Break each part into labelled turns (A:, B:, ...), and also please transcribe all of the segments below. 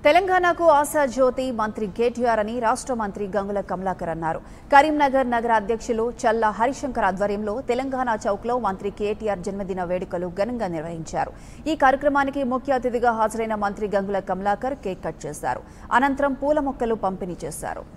A: తెలంగాణకు ఆశా జ్యోతి మంత్రి కేటీఆర్ అని రాష్ట్ర మంత్రి గంగుల కమలాకర్ అన్నారు కరీంనగర్ నగర అధ్యక్షులు చల్లా హరిశంకర్ ఆధ్వర్యంలో తెలంగాణ చౌక్లో మంత్రి కేటీఆర్ జన్మదిన వేడుకలు ఘనంగా నిర్వహించారు ఈ కార్యక్రమానికి ముఖ్య అతిథిగా హాజరైన మంత్రి గంగుల కమలాకర్ కేక్ కట్ చేశారు అనంతరం పూల మొక్కలు పంపిణీ చేశారు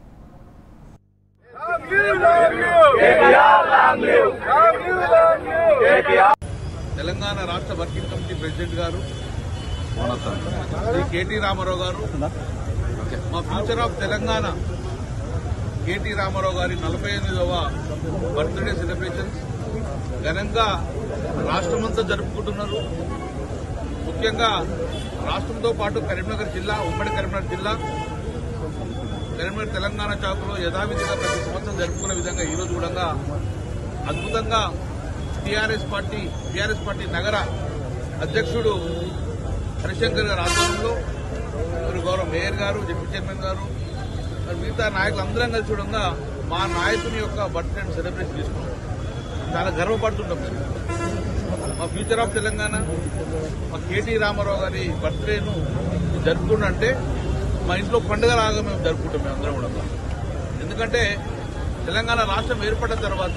B: తెలంగాణ రాష్ట్ర వర్కింగ్ కమిటీ ప్రెసిడెంట్ గారు శ్రీ కేటీ రామారావు గారు మా future of Telangana K T Rama Rao గారి నలభై ఎనిమిదవ బర్త్డే సెలబ్రేషన్స్ ఘనంగా రాష్ట్రమంతా జరుపుకుంటున్నారు ముఖ్యంగా రాష్ట్రంతో పాటు కరీంనగర్ జిల్లా ఉమ్మడి కరీంనగర్ జిల్లా కరీంనగర్ తెలంగాణ చౌక్లో యథావిధిగా ప్రతి సంవత్సరం జరుపుకునే విధంగా ఈ రోజు కూడా అద్భుతంగా టీఆర్ఎస్ పార్టీ టీఆర్ఎస్ పార్టీ నగర అధ్యక్షుడు హరిశంకర్ గారి ఆధ్వర్యంలో మరి గౌరవ మేయర్ గారు డిప్యూటీ చైర్మన్ గారు మరి మిగతా నాయకులు అందరం కలిసి చూడంగా మా నాయకుని యొక్క బర్త్డే సెలబ్రేషన్ చేసుకున్నాం చాలా గర్వపడుతుంటాం మేము. మా ఫ్యూచర్ ఆఫ్ తెలంగాణ మా కేటీ రామారావు గారి బర్త్డేను జరుపుకుంటే మా ఇంట్లో పండుగలాగా మేము జరుపుకుంటాం మేము అందరం కూడా ఎందుకంటే తెలంగాణ రాష్ట్రం ఏర్పడిన తర్వాత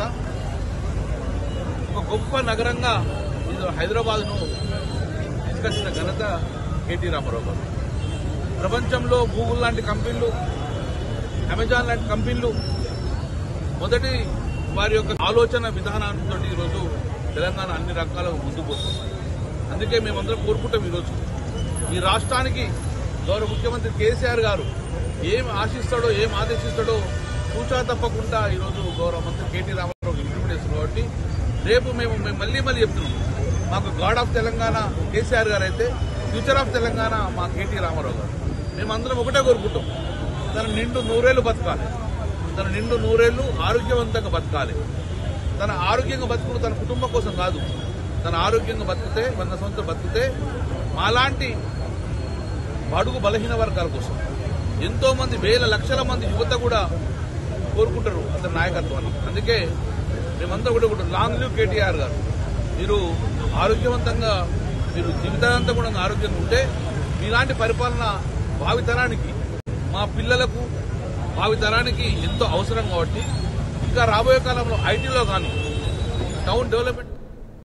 B: ఒక గొప్ప నగరంగా ఇది హైదరాబాద్ను తీసుకొచ్చిన ఘనత కేటీ రామారావు గారు ప్రపంచంలో గూగుల్ లాంటి కంపెనీలు అమెజాన్ లాంటి కంపెనీలు మొదటి వారి యొక్క ఆలోచన విధానంతో ఈరోజు తెలంగాణ అన్ని రకాల ముందుకు పోతుంది అందుకే మేమందరం కోరుకుంటాం ఈరోజు ఈ రాష్ట్రానికి గౌరవ ముఖ్యమంత్రి కేసీఆర్ గారు ఏం ఆశిస్తాడో ఏం ఆదేశిస్తాడో కూచా తప్పకుండా ఈరోజు గౌరవ మంత్రి కేటీ రామారావు ఇంప్లిమెంట్ చేస్తారు కాబట్టి రేపు మేము మేము మళ్ళీ మళ్ళీ చెప్తున్నాం మాకు గాడ్ ఆఫ్ తెలంగాణ కేసీఆర్ గారు అయితే ఫ్యూచర్ ఆఫ్ తెలంగాణ మా కేటీ రామారావు గారు మేమందరం ఒకటే కోరుకుంటాం తన నిండు నూరేళ్లు బతకాలి తన నిండు నూరేళ్లు ఆరోగ్యవంతంగా బతకాలి తన ఆరోగ్యంగా బతుకుడు తన కుటుంబం కోసం కాదు తన ఆరోగ్యంగా బతికితే వంద సంవత్సరం బతికితే మాలాంటి బడుగు బలహీన వర్గాల కోసం ఎంతో మంది వేల లక్షల మంది యువత కూడా కోరుకుంటారు అతని నాయకత్వాన్ని అందుకే మేమంతా కూడా కూడా లాంగ్ లివ్ కేటీఆర్ గారు మీరు ఆరోగ్యవంతంగా మీరు జీవితాంతం కూడా ఆరోగ్యంగా ఉంటే మీలాంటి పరిపాలన భావితరానికి మా పిల్లలకు భావితరానికి ఎంతో అవసరం కాబట్టి ఇంకా రాబోయే కాలంలో ఐటీలో కానీ టౌన్ డెవలప్మెంట్